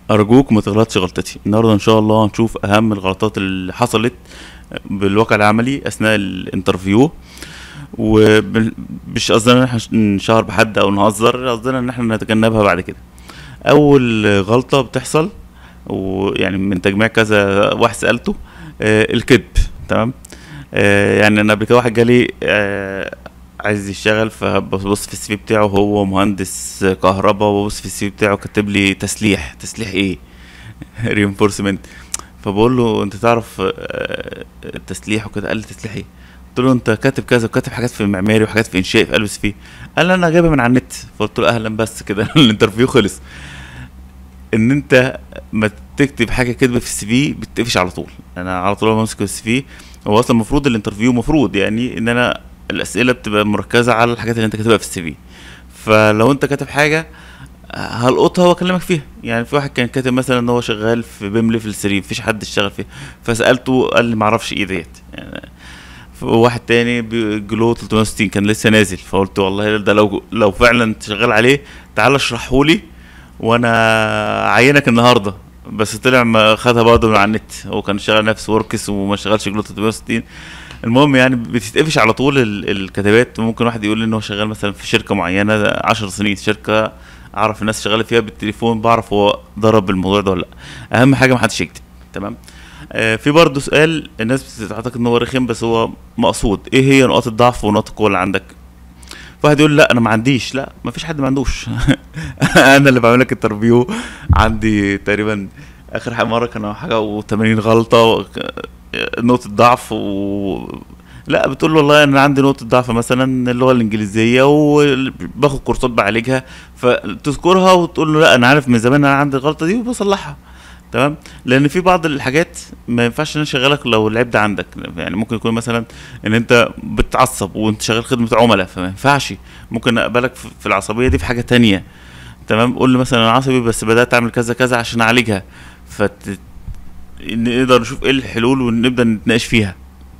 ارجوك ما تغلطش غلطتي النهارده ان شاء الله هنشوف اهم الغلطات اللي حصلت بالواقع العملي اثناء الانترفيو ومش قصدنا ان احنا نشهر بحد او نهزر قصدنا ان احنا نتجنبها بعد كده اول غلطه بتحصل ويعني من تجميع كذا واحد سالته آه الكذب تمام آه يعني انا قبل كده واحد جالي آه عايز يشتغل فببص في السي في بتاعه هو مهندس كهرباء وببص في السي في بتاعه كاتب لي تسليح تسليح ايه رينفورسمنت فبقول له انت تعرف آه، التسليح وكده قال لي تسليح ايه قلت له انت كاتب كذا وكاتب حاجات في معماري وحاجات في انشاء في قلب السي في قال لي انا جايبها من على النت فقلت له اهلا بس كده الانترفيو خلص ان انت ما تكتب حاجه كده في السي في بتقفش على طول انا على طول بمسك السي في هو اصلا المفروض الانترفيو مفروض يعني ان انا الاسئله بتبقى مركزه على الحاجات اللي انت كاتبها في السي في فلو انت كاتب حاجه هلقطها واكلمك فيها يعني في واحد كان كاتب مثلا ان هو شغال في بيم ليفل 3 مفيش حد اشتغل فيها فسالته قال لي معرفش ايه ديت يعني واحد تاني جلو 360 كان لسه نازل فقلت والله ده لو لو فعلا شغال عليه تعال اشرحه لي وانا عينك النهارده بس طلع ما خدها برضه من على النت هو كان شغال نفس وركس وما شغالش جلو 360 المهم يعني بتتقفش على طول ال- الكتابات ممكن واحد يقول لي ان هو شغال مثلا في شركه معينه 10 سنين شركه اعرف الناس شغاله فيها بالتليفون بعرف هو ضرب بالموضوع ده ولا لا اهم حاجه ما حدش يكتب تمام آه في برضه سؤال الناس بتعتقد ان هو رخم بس هو مقصود ايه هي نقاط الضعف ونقاط القوه اللي عندك فواحد يقول لا انا ما عنديش لا ما فيش حد ما عندوش انا اللي بعمل لك انترفيو عندي تقريبا اخر حاجه مره كان حاجه و80 غلطه نقطه ضعف و لا بتقول له والله انا عندي نقطه ضعف مثلا اللغه الانجليزيه وباخد كورسات بعالجها فتذكرها وتقول له لا انا عارف من زمان انا عندي الغلطه دي وبصلحها تمام لان في بعض الحاجات ما ينفعش ان انا اشغلك لو العيب ده عندك يعني ممكن يكون مثلا ان انت بتعصب وانت شغال خدمه عملاء فما ينفعش ممكن اقبلك في في العصبيه دي في حاجه تانية تمام قول لي مثلا انا عصبي بس بدات اعمل كذا كذا عشان اعالجها فت نقدر نشوف ايه الحلول ونبدا نتناقش فيها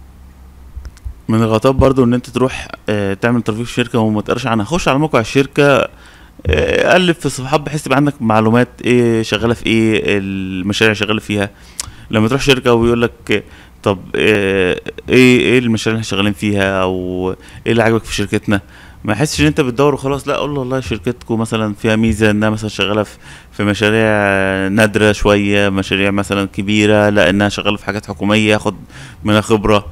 من الغلطات برضو ان انت تروح آه، تعمل انترفيو في شركه وما تقراش عنها خش على موقع الشركه آه، قلب في الصفحات بحيث يبقى عندك معلومات ايه شغاله في ايه المشاريع اللي شغاله فيها لما تروح شركه ويقول لك طب آه، ايه ايه المشاريع اللي احنا شغالين فيها او ايه اللي عاجبك في شركتنا ما يحسش ان انت بتدور وخلاص لا قول له والله شركتكم مثلا فيها ميزه انها مثلا شغاله في في مشاريع نادره شويه مشاريع مثلا كبيره لا انها شغاله في حاجات حكوميه ياخد منها خبره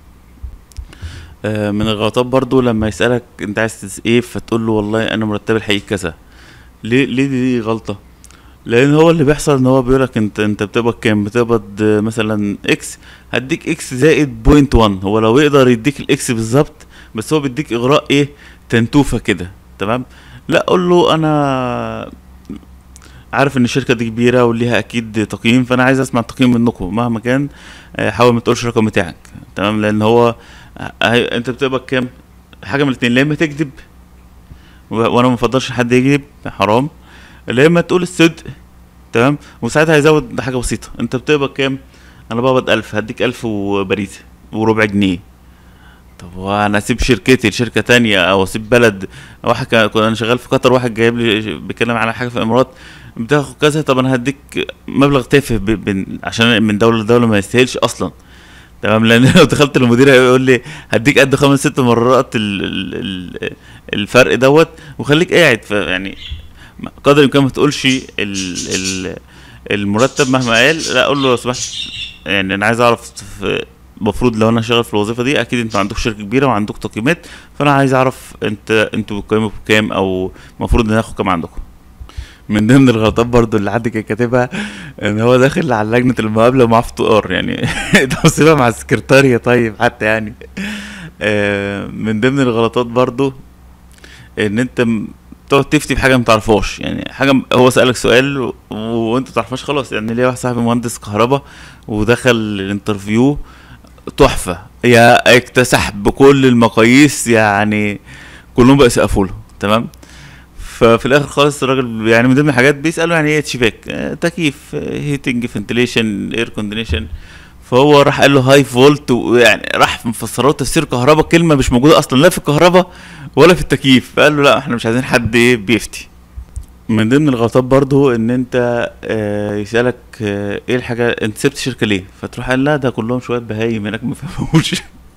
آه، من الغلطات برضو لما يسألك انت عايز تس- ايه فتقول له والله انا مرتبي الحقيقي كذا ليه ليه دي, دي غلطة لان هو اللي بيحصل ان هو بيقولك انت انت بتقبض كام بتقبض آه، مثلا اكس هديك اكس زائد بوينت 1 هو لو يقدر يديك الاكس بالظبط بس هو بيديك اغراء ايه تنتوفة كده تمام لا قول له انا عارف ان الشركه دي كبيره وليها اكيد تقييم فانا عايز اسمع التقييم منكم مهما كان آه، حاول ما تقولش الرقم بتاعك تمام لان هو آه، انت بتقبض كام حاجه من الاثنين يا اما تكذب و- وانا ما بفضلش حد يكذب حرام يا اما تقول الصدق تمام وساعتها هيزود حاجه بسيطه انت بتقبض كام انا بقبض ألف هديك ألف وبريزه وربع جنيه طب وانا اسيب شركتي لشركه تانية او اسيب بلد واحد كان كنت انا شغال في قطر واحد جايب لي بيتكلم على حاجه في الامارات بتاخد كذا طب انا هديك مبلغ تافه ب... ب... عشان من دوله لدوله ما يستاهلش اصلا تمام لان لو دخلت المدير هيقول لي هديك قد خمس ست مرات ال... ال... ال... الفرق دوت وخليك قاعد ف... يعني قدر الامكان ما تقولش ال... ال... المرتب مهما قال لا اقول له لو سمحت يعني انا عايز اعرف في- المفروض لو انا شغال في الوظيفه دي اكيد انتوا عندكم شركه كبيره وعندكم تقييمات فانا عايز اعرف انت انتوا بتقيموا بكام او المفروض ناخد كام عندكم من ضمن الغلطات برضو اللي حد كان كاتبها ان هو داخل على لجنه المقابله ومعاه فطار يعني توصيله مع السكرتاريه طيب حتى يعني آه، من ضمن الغلطات برضو ان انت م- تقعد تفتي في حاجه ما تعرفهاش يعني حاجه م- هو سالك سؤال و- وانت ما تعرفهاش خلاص يعني ليا واحد صاحبي مهندس كهرباء ودخل الانترفيو تحفه يا اكتسح بكل المقاييس يعني كلهم بقى يسقفوا له تمام ففي الاخر خالص الراجل يعني من ضمن الحاجات بيسالوا يعني ايه اتشباك آه، تكييف هيتنج فنتليشن اير كوندينيشن فهو راح قال له هاي فولت ويعني راح مفسره تفسير كهرباء كلمه مش موجوده اصلا لا في الكهرباء ولا في التكييف فقال له لا احنا مش عايزين حد ايه بيفتي من ضمن الغلطات برضو ان انت آه، يسألك آه، ايه الحاجة انت سبت الشركة ليه فتروح قال لا ده كلهم شوية بهايم هناك ما فهموش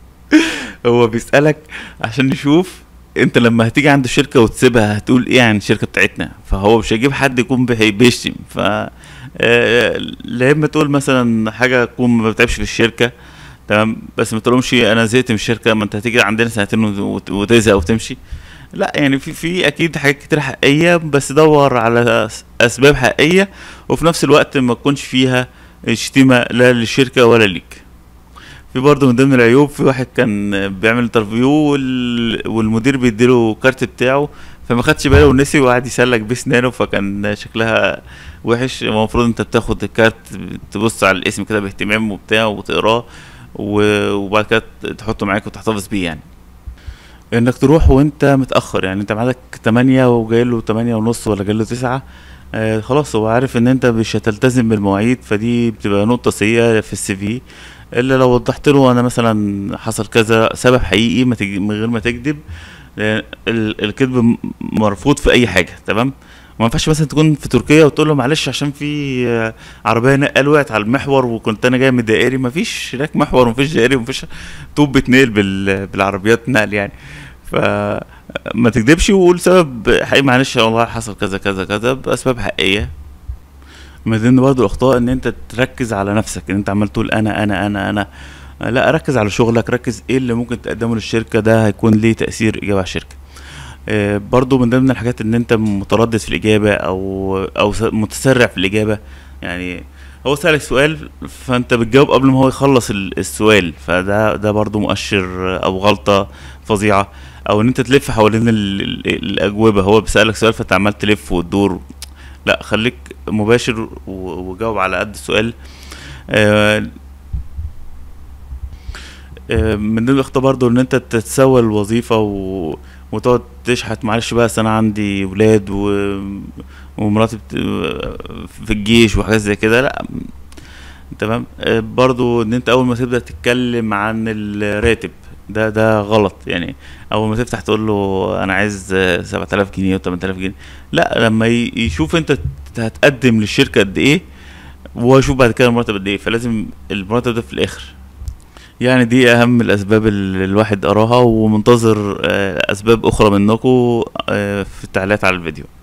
هو بيسألك عشان يشوف انت لما هتيجي عند الشركة وتسيبها هتقول ايه عن الشركة بتاعتنا فهو مش هيجيب حد يكون بي- بيشتم ف آه، لا اما تقول مثلا حاجة تكون ما بتعبش في الشركة تمام بس ما تقولهمش انا زهقت من الشركة ما انت هتيجي عندنا سنتين وت- وتزهق وتمشي لا يعني في في اكيد حاجات كتير حقيقيه بس دور على أس- اسباب حقيقيه وفي نفس الوقت ما تكونش فيها شتيمه لا للشركه ولا ليك في برضه من ضمن العيوب في واحد كان بيعمل انترفيو وال... والمدير بيديله كارت بتاعه فما خدش باله ونسي وقعد يسلك بسنانه فكان شكلها وحش المفروض انت بتاخد الكارت تبص على الاسم كده باهتمام وبتاع وتقراه و- وبعد كده تحطه معاك وتحتفظ بيه يعني انك تروح وانت متاخر يعني انت معاك 8 وجاي له 8 ونص ولا جاي له 9 آه خلاص هو عارف ان انت مش هتلتزم بالمواعيد فدي بتبقى نقطه سيئه في السي في الا لو وضحت له انا مثلا حصل كذا سبب حقيقي ما تج... من غير ما تكذب لأن ال- الكذب م- مرفوض في اي حاجه تمام ما ينفعش مثلا تكون في تركيا وتقول له معلش عشان في آه، عربيه نقل وقعت على المحور وكنت انا جاي من الدائري ما فيش هناك محور ومفيش دائري ومفيش طوب بتنقل بال... بالعربيات نقل يعني فما تكدبش وقول سبب حقيقي معلش والله حصل كذا كذا كذا باسباب حقيقيه من ضمن برضه الاخطاء ان انت تركز على نفسك ان انت عمال تقول انا انا انا انا لا ركز على شغلك ركز ايه اللي ممكن تقدمه للشركه ده هيكون ليه تاثير ايجابي على الشركه آه، برضو من ضمن الحاجات ان انت متردد في الاجابه او او س- متسرع في الاجابه يعني هو سألك سؤال فانت بتجاوب قبل ما هو يخلص ال- السؤال فده ده برضو مؤشر او غلطه فظيعه او ان انت تلف حوالين ال- ال- الاجوبه هو بيسالك سؤال فانت عمال تلف وتدور لا خليك مباشر و- وجاوب على قد السؤال آه، آه، من ضمن الاخطاء برضو ان انت تتسوى الوظيفه و... وتقعد تشحت معلش بقى أصل انا عندي ولاد و... ومراتي بت... في الجيش وحاجات زي كده لا تمام آه، برضو ان انت اول ما تبدا تتكلم عن الراتب ده ده غلط يعني اول ما تفتح تقول له انا عايز آه، 7000 جنيه و 8000 جنيه لا لما ي- يشوف انت هتقدم للشركه قد ايه وهو يشوف بعد كده المرتب قد ايه فلازم المرتب ده في الاخر يعني دي اهم الاسباب اللي الواحد قراها ومنتظر آه، اسباب اخرى منكم آه، في التعليقات على الفيديو